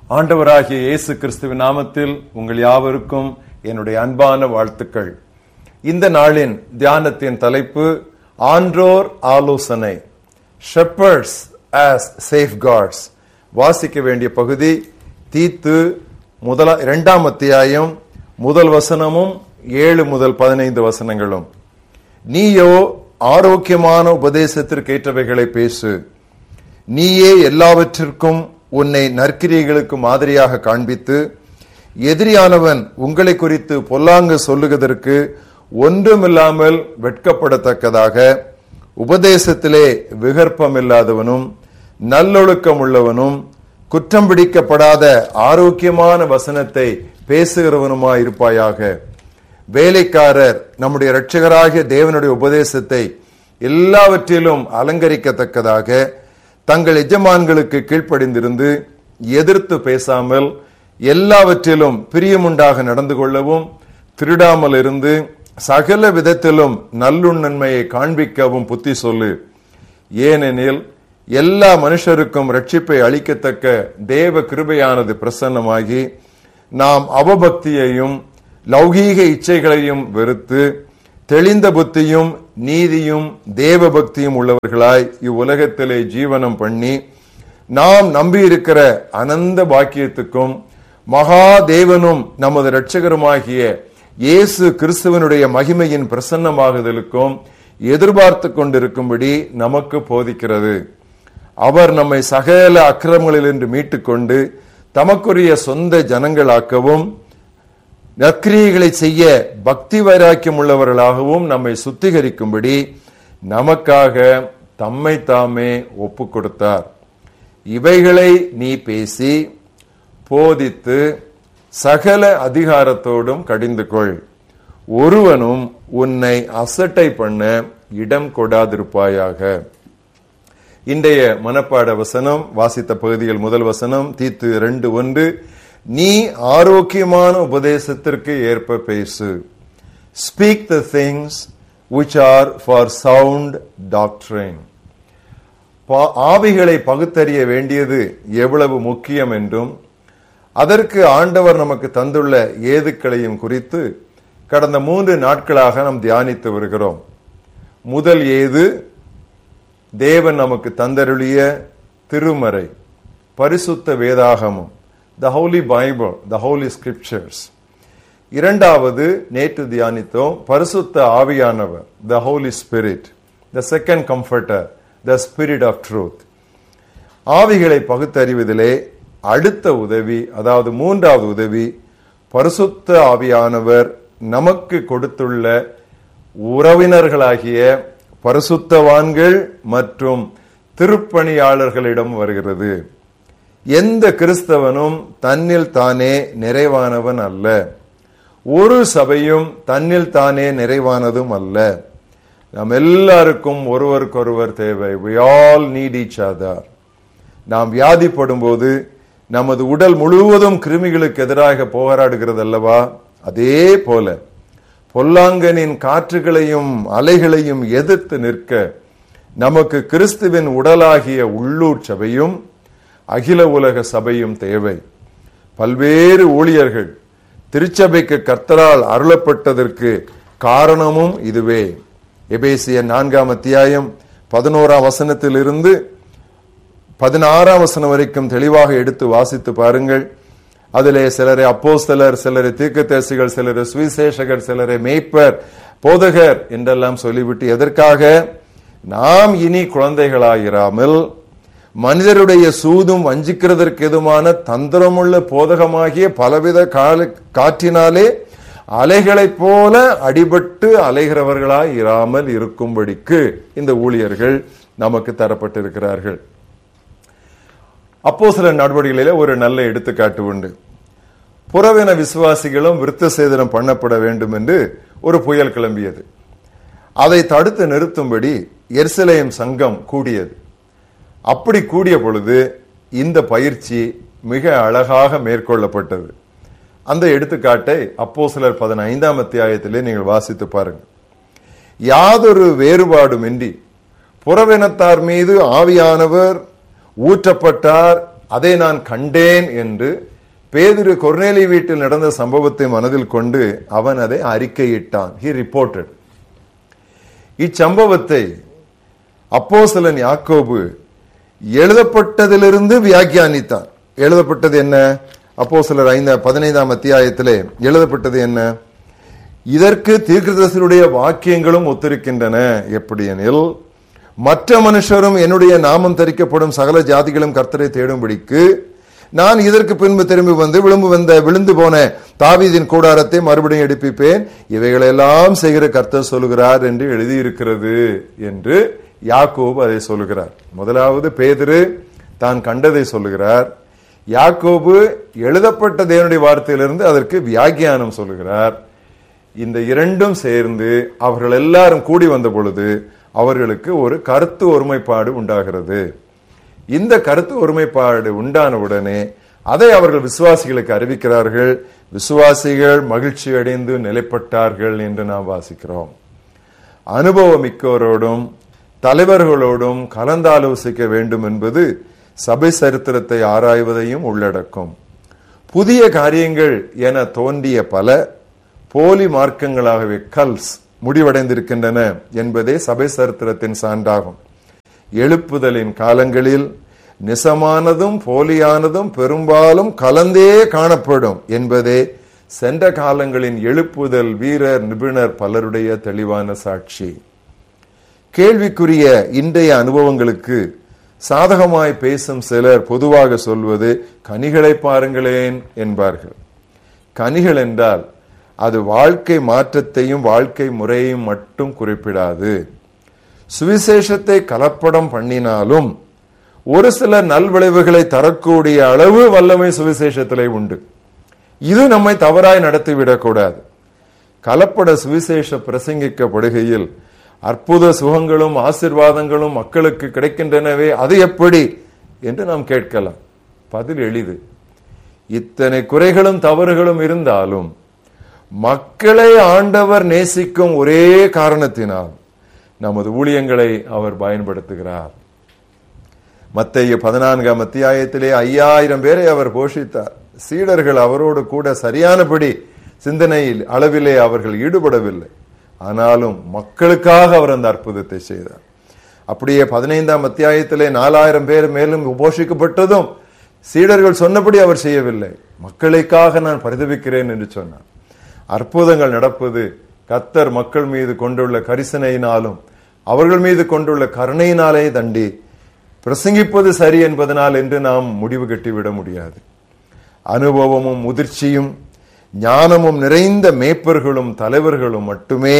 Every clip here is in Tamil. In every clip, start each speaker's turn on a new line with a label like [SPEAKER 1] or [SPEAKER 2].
[SPEAKER 1] ஆண்டவராகிய இயேசு கிறிஸ்துவின் நாமத்தில் உங்கள் யாவருக்கும் என்னுடைய அன்பான வாழ்த்துக்கள் இந்த நாளின் தியானத்தின் தலைப்பு ஆன்றோர் ஆலோசனை ஷெப்பர்ட்ஸ் ஆஸ் சேஃப் கார்ட்ஸ் வாசிக்க வேண்டிய பகுதி தீத்து முதல இரண்டாம் அத்தியாயம் முதல் வசனமும் ஏழு முதல் பதினைந்து வசனங்களும் நீயோ ஆரோக்கியமான உபதேசத்திற்கு ஏற்றவைகளை பேசு நீயே எல்லாவற்றிற்கும் உன்னை நற்கிரியைகளுக்கு மாதிரியாக காண்பித்து எதிரியானவன் உங்களை குறித்து பொல்லாங்கு சொல்லுவதற்கு ஒன்றுமில்லாமல் வெட்கப்படத்தக்கதாக உபதேசத்திலே விகற்பமில்லாதவனும் நல்லொழுக்கம் உள்ளவனும் குற்றம் பிடிக்கப்படாத ஆரோக்கியமான வசனத்தை பேசுகிறவனுமாய் இருப்பாயாக வேலைக்காரர் நம்முடைய இரட்சகராகிய தேவனுடைய உபதேசத்தை எல்லாவற்றிலும் அலங்கரிக்கத்தக்கதாக தங்கள் எஜமான்களுக்கு கீழ்ப்படிந்திருந்து எதிர்த்து பேசாமல் எல்லாவற்றிலும் பிரியமுண்டாக நடந்து கொள்ளவும் திருடாமல் இருந்து சகல விதத்திலும் நல்லுண்ணன்மையை காண்பிக்கவும் புத்தி சொல்லு ஏனெனில் எல்லா மனுஷருக்கும் ரட்சிப்பை அளிக்கத்தக்க தேவ கிருபையானது பிரசன்னமாகி நாம் அவபக்தியையும் லௌகீக இச்சைகளையும் வெறுத்து தெளிந்த புத்தியும் நீதியும் தேவ பக்தியும் உள்ளவர்களாய் இவ்வுலகத்திலே ஜீவனம் பண்ணி நாம் நம்பியிருக்கிற அனந்த பாக்கியத்துக்கும் மகா தேவனும் நமது இரட்சகருமாகிய இயேசு கிறிஸ்துவனுடைய மகிமையின் பிரசன்னமாகுதலுக்கும் எதிர்பார்த்து கொண்டிருக்கும்படி நமக்கு போதிக்கிறது அவர் நம்மை சகல அக்கிரமங்களிலிருந்து மீட்டுக்கொண்டு தமக்குரிய சொந்த ஜனங்களாக்கவும் நற்கிரியைகளை செய்ய பக்தி வைராக்கியம் உள்ளவர்களாகவும் நம்மை சுத்திகரிக்கும்படி நமக்காக தம்மை தாமே ஒப்பு கொடுத்தார் இவைகளை நீ பேசி போதித்து சகல அதிகாரத்தோடும் கடிந்து கொள் ஒருவனும் உன்னை அசட்டை பண்ண இடம் கொடாதிருப்பாயாக இன்றைய மனப்பாட வசனம் வாசித்த பகுதியில் முதல் வசனம் தீத்து ரெண்டு ஒன்று நீ ஆரோக்கியமான உபதேசத்திற்கு ஏற்ப பேசு speak the things which are for sound doctrine ஆவிகளை பகுத்தறிய வேண்டியது எவ்வளவு முக்கியம் என்றும் அதற்கு ஆண்டவர் நமக்கு தந்துள்ள ஏதுக்களையும் குறித்து கடந்த மூன்று நாட்களாக நாம் தியானித்து வருகிறோம் முதல் ஏது தேவன் நமக்கு தந்தருளிய திருமறை பரிசுத்த வேதாகமம் the holy Bible the holy scriptures இரண்டாவது நேற்று தியானித்தோம் பரிசுத்த ஆவியானவர் the holy spirit the second comforter the spirit of truth ஆவிகளை பகுத்தறிவதிலே அடுத்த உதவி அதாவது மூன்றாவது உதவி பரிசுத்த ஆவியானவர் நமக்கு கொடுத்துள்ள உறவினர்களாகிய பரிசுத்தவான்கள் மற்றும் திருப்பணியாளர்களிடம் வருகிறது எந்த கிறிஸ்தவனும் தன்னில் தானே நிறைவானவன் அல்ல ஒரு சபையும் தன்னில் தானே நிறைவானதும் அல்ல நாம் எல்லாருக்கும் ஒருவருக்கொருவர் தேவை we all need each other நாம் வியாதிப்படும் போது நமது உடல் முழுவதும் கிருமிகளுக்கு எதிராக போராடுகிறது அல்லவா அதே போல பொல்லாங்கனின் காற்றுகளையும் அலைகளையும் எதிர்த்து நிற்க நமக்கு கிறிஸ்துவின் உடலாகிய உள்ளூர் சபையும் அகில உலக சபையும் தேவை பல்வேறு ஊழியர்கள் திருச்சபைக்கு கர்த்தரால் அருளப்பட்டதற்கு காரணமும் இதுவே எபேசிய நான்காம் அத்தியாயம் பதினோராம் வசனத்திலிருந்து பதினாறாம் வசனம் வரைக்கும் தெளிவாக எடுத்து வாசித்து பாருங்கள் அதிலே சிலரை அப்போஸ்தலர் சிலரை தீர்க்கதரிசிகள் சிலரை சுவிசேஷகர் சிலரை மேய்ப்பர் போதகர் என்றெல்லாம் சொல்லிவிட்டு எதற்காக நாம் இனி குழந்தைகளாயிராமல் மனிதருடைய சூதும் வஞ்சிக்கிறதற்கு எதுமான தந்திரமுள்ள போதகமாகிய பலவித காற்றினாலே அலைகளைப் போல அடிபட்டு அலைகிறவர்களாய் இராமல் இருக்கும்படிக்கு இந்த ஊழியர்கள் நமக்கு தரப்பட்டிருக்கிறார்கள் அப்போ சில நடவடிக்கைகளில ஒரு நல்ல எடுத்துக்காட்டு உண்டு புறவின விசுவாசிகளும் விருத்த சேதனம் பண்ணப்பட வேண்டும் என்று ஒரு புயல் கிளம்பியது அதை தடுத்து நிறுத்தும்படி எர்சிலேயம் சங்கம் கூடியது அப்படி கூடிய பொழுது இந்த பயிற்சி மிக அழகாக மேற்கொள்ளப்பட்டது அந்த எடுத்துக்காட்டை அப்போ சிலர் பதினைந்தாம் அத்தியாயத்திலே நீங்கள் வாசித்து பாருங்கள் யாதொரு வேறுபாடும் இன்றி புறவினத்தார் மீது ஆவியானவர் ஊற்றப்பட்டார் அதை நான் கண்டேன் என்று பேதிரு கொர்நேலி வீட்டில் நடந்த சம்பவத்தை மனதில் கொண்டு அவன் அதை அறிக்கையிட்டான் ஹி ரிப்போர்ட்டட் இச்சம்பவத்தை அப்போஸ்தலன் யாக்கோபு எழுதப்பட்டதிலிருந்து வியாக்கியானித்தான் எழுதப்பட்டது என்ன அப்போஸ்தலர் ஐந்த பதினைந்தாம் அத்தியாயத்திலே எழுதப்பட்டது என்ன இதற்கு தீர்க்கதரிசனுடைய வாக்கியங்களும் ஒத்திருக்கின்றன எப்படி எனில் மற்ற மனுஷரும் என்னுடைய நாமம் தரிக்கப்படும் சகல ஜாதிகளும் கர்த்தரை தேடும்படிக்கு நான் இதற்கு பின்பு திரும்பி வந்து விழும்பு வந்த விழுந்து போன தாவீதின் கூடாரத்தை மறுபடியும் எடுப்பிப்பேன் இவைகளெல்லாம் செய்கிற கர்த்தர் சொல்லுகிறார் என்று எழுதியிருக்கிறது என்று யாக்கோபு அதை சொல்லுகிறார் முதலாவது பேதிரு தான் கண்டதை சொல்லுகிறார் யாக்கோபு எழுதப்பட்ட தேவனுடைய வார்த்தையிலிருந்து அதற்கு வியாக்கியானம் சொல்லுகிறார் இந்த இரண்டும் சேர்ந்து அவர்கள் எல்லாரும் கூடி வந்த பொழுது அவர்களுக்கு ஒரு கருத்து ஒருமைப்பாடு உண்டாகிறது இந்த கருத்து ஒருமைப்பாடு உண்டான உடனே அதை அவர்கள் விசுவாசிகளுக்கு அறிவிக்கிறார்கள் விசுவாசிகள் மகிழ்ச்சி அடைந்து நிலைப்பட்டார்கள் என்று நாம் வாசிக்கிறோம் அனுபவமிக்கோரோடும் தலைவர்களோடும் கலந்தாலோசிக்க வேண்டும் என்பது சபை சரித்திரத்தை ஆராய்வதையும் உள்ளடக்கும் புதிய காரியங்கள் என தோன்றிய பல போலி மார்க்கங்களாகவே கல்ஸ் முடிவடைந்திருக்கின்றன என்பதே சபை சரித்திரத்தின் சான்றாகும் எழுப்புதலின் காலங்களில் நிசமானதும் போலியானதும் பெரும்பாலும் கலந்தே காணப்படும் என்பதே சென்ற காலங்களின் எழுப்புதல் வீரர் நிபுணர் பலருடைய தெளிவான சாட்சி கேள்விக்குரிய இன்றைய அனுபவங்களுக்கு சாதகமாய் பேசும் சிலர் பொதுவாக சொல்வது கனிகளை பாருங்களேன் என்பார்கள் கனிகள் என்றால் அது வாழ்க்கை மாற்றத்தையும் வாழ்க்கை முறையையும் மட்டும் குறிப்பிடாது சுவிசேஷத்தை கலப்படம் பண்ணினாலும் ஒரு சில நல்விளைவுகளை தரக்கூடிய அளவு வல்லமை சுவிசேஷத்திலே உண்டு இது நம்மை தவறாய் நடத்திவிடக்கூடாது கலப்பட சுவிசேஷ பிரசங்கிக்கப்படுகையில் அற்புத சுகங்களும் ஆசிர்வாதங்களும் மக்களுக்கு கிடைக்கின்றனவே அது எப்படி என்று நாம் கேட்கலாம் பதில் எளிது இத்தனை குறைகளும் தவறுகளும் இருந்தாலும் மக்களை ஆண்டவர் நேசிக்கும் ஒரே காரணத்தினால் நமது ஊழியங்களை அவர் பயன்படுத்துகிறார் மத்திய பதினான்காம் அத்தியாயத்திலே ஐயாயிரம் பேரை அவர் போஷித்தார் சீடர்கள் அவரோடு கூட சரியானபடி சிந்தனையில் அளவிலே அவர்கள் ஈடுபடவில்லை ஆனாலும் மக்களுக்காக அவர் அந்த அற்புதத்தை செய்தார் அப்படியே பதினைந்தாம் அத்தியாயத்திலே நாலாயிரம் பேர் மேலும் போஷிக்கப்பட்டதும் சீடர்கள் சொன்னபடி அவர் செய்யவில்லை மக்களுக்காக நான் பரிதவிக்கிறேன் என்று சொன்னார் அற்புதங்கள் நடப்பது கத்தர் மக்கள் மீது கொண்டுள்ள கரிசனையினாலும் அவர்கள் மீது கொண்டுள்ள கருணையினாலே தண்டி பிரசங்கிப்பது சரி என்பதனால் என்று நாம் முடிவு கட்டிவிட முடியாது அனுபவமும் முதிர்ச்சியும் ஞானமும் நிறைந்த மேய்ப்பர்களும் தலைவர்களும் மட்டுமே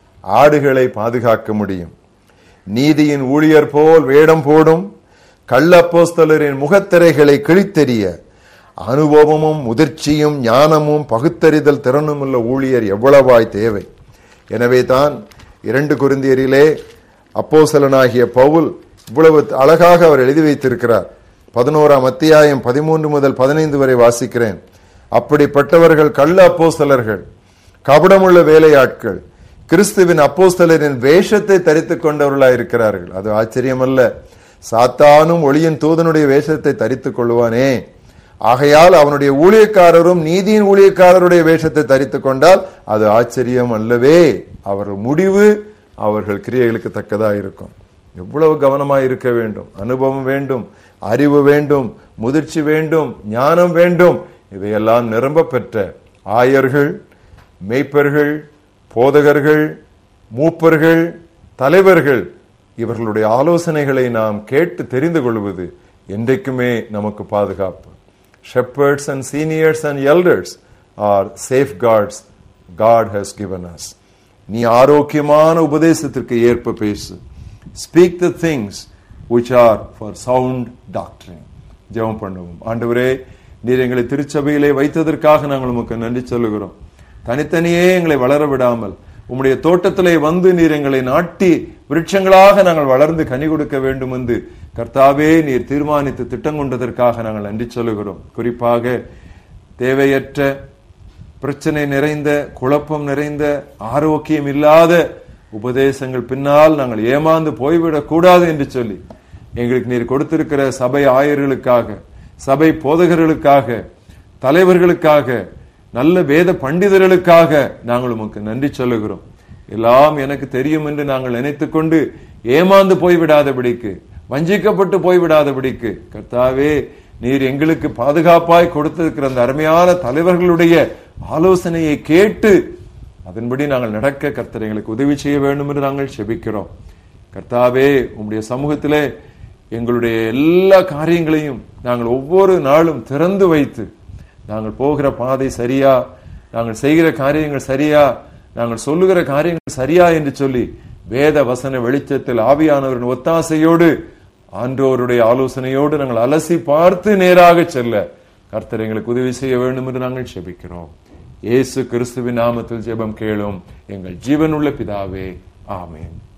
[SPEAKER 1] ஆடுகளை பாதுகாக்க முடியும் நீதியின் ஊழியர் போல் வேடம் போடும் கள்ளப்போஸ்தலரின் முகத்திரைகளை கிழித்தெறிய அனுபவமும் முதிர்ச்சியும் ஞானமும் பகுத்தறிதல் திறனும் உள்ள ஊழியர் எவ்வளவாய் தேவை எனவே தான் இரண்டு குருந்தியரிலே அப்போசலனாகிய பவுல் இவ்வளவு அழகாக அவர் எழுதி வைத்திருக்கிறார் பதினோராம் அத்தியாயம் பதிமூன்று முதல் பதினைந்து வரை வாசிக்கிறேன் அப்படிப்பட்டவர்கள் கள்ள அப்போஸ்தலர்கள் கபடமுள்ள வேலையாட்கள் கிறிஸ்துவின் அப்போஸ்தலரின் வேஷத்தை தரித்துக் கொண்டவர்களாய் இருக்கிறார்கள் அது ஆச்சரியமல்ல சாத்தானும் ஒளியின் தூதனுடைய வேஷத்தை தரித்துக் கொள்வானே ஆகையால் அவனுடைய ஊழியக்காரரும் நீதியின் ஊழியக்காரருடைய வேஷத்தை தரித்துக் கொண்டால் அது ஆச்சரியம் அல்லவே அவர்கள் முடிவு அவர்கள் கிரியைகளுக்கு தக்கதா இருக்கும் எவ்வளவு கவனமாய் இருக்க வேண்டும் அனுபவம் வேண்டும் அறிவு வேண்டும் முதிர்ச்சி வேண்டும் ஞானம் வேண்டும் இவையெல்லாம் நிரம்ப பெற்ற ஆயர்கள் மெய்ப்பர்கள் போதகர்கள் மூப்பர்கள் தலைவர்கள் இவர்களுடைய ஆலோசனைகளை நாம் கேட்டு தெரிந்து கொள்வது என்றைக்குமே நமக்கு பாதுகாப்பு shepherds and seniors and elders are safeguards God has given us. நீ ஆரோக்கியமான உபதேசத்திற்கு ஏற்ப பேசு speak the things which are for sound doctrine ஜெபம் பண்ணுவோம் ஆண்டவரே நீர் எங்களை திருச்சபையிலே வைத்ததற்காக நாங்கள் உமக்கு நன்றி சொல்லுகிறோம் தனித்தனியே எங்களை வளர விடாமல் உம்முடைய தோட்டத்திலே வந்து நீர் எங்களை நாட்டி விருட்சங்களாக நாங்கள் வளர்ந்து கனி கொடுக்க வேண்டும் என்று கர்த்தாவே நீர் தீர்மானித்து திட்டம் கொண்டதற்காக நாங்கள் நன்றி சொல்லுகிறோம் குறிப்பாக தேவையற்ற பிரச்சனை நிறைந்த குழப்பம் நிறைந்த ஆரோக்கியம் இல்லாத உபதேசங்கள் பின்னால் நாங்கள் ஏமாந்து போய்விடக் கூடாது என்று சொல்லி எங்களுக்கு நீர் கொடுத்திருக்கிற சபை ஆயர்களுக்காக சபை போதகர்களுக்காக தலைவர்களுக்காக நல்ல வேத பண்டிதர்களுக்காக நாங்கள் உமக்கு நன்றி சொல்லுகிறோம் எல்லாம் எனக்கு தெரியும் என்று நாங்கள் நினைத்துக் கொண்டு ஏமாந்து போய்விடாதபடிக்கு வஞ்சிக்கப்பட்டு போய்விடாதபடிக்கு கர்த்தாவே நீர் எங்களுக்கு பாதுகாப்பாய் கொடுத்திருக்கிற அந்த அருமையான தலைவர்களுடைய ஆலோசனையை கேட்டு அதன்படி நாங்கள் நடக்க கர்த்தர் எங்களுக்கு உதவி செய்ய வேண்டும் என்று நாங்கள் செபிக்கிறோம் கர்த்தாவே உம்முடைய சமூகத்திலே எங்களுடைய எல்லா காரியங்களையும் நாங்கள் ஒவ்வொரு நாளும் திறந்து வைத்து நாங்கள் போகிற பாதை சரியா நாங்கள் செய்கிற காரியங்கள் சரியா நாங்கள் சொல்லுகிற காரியங்கள் சரியா என்று சொல்லி வேத வசன வெளிச்சத்தில் ஆவியானவரின் ஒத்தாசையோடு ஆன்றோருடைய ஆலோசனையோடு நாங்கள் அலசி பார்த்து நேராக செல்ல கர்த்தர் எங்களுக்கு உதவி செய்ய வேண்டும் என்று நாங்கள் செபிக்கிறோம் இயேசு கிறிஸ்துவின் நாமத்தில் ஜெபம் கேளும் எங்கள் ஜீவனுள்ள பிதாவே ஆமென்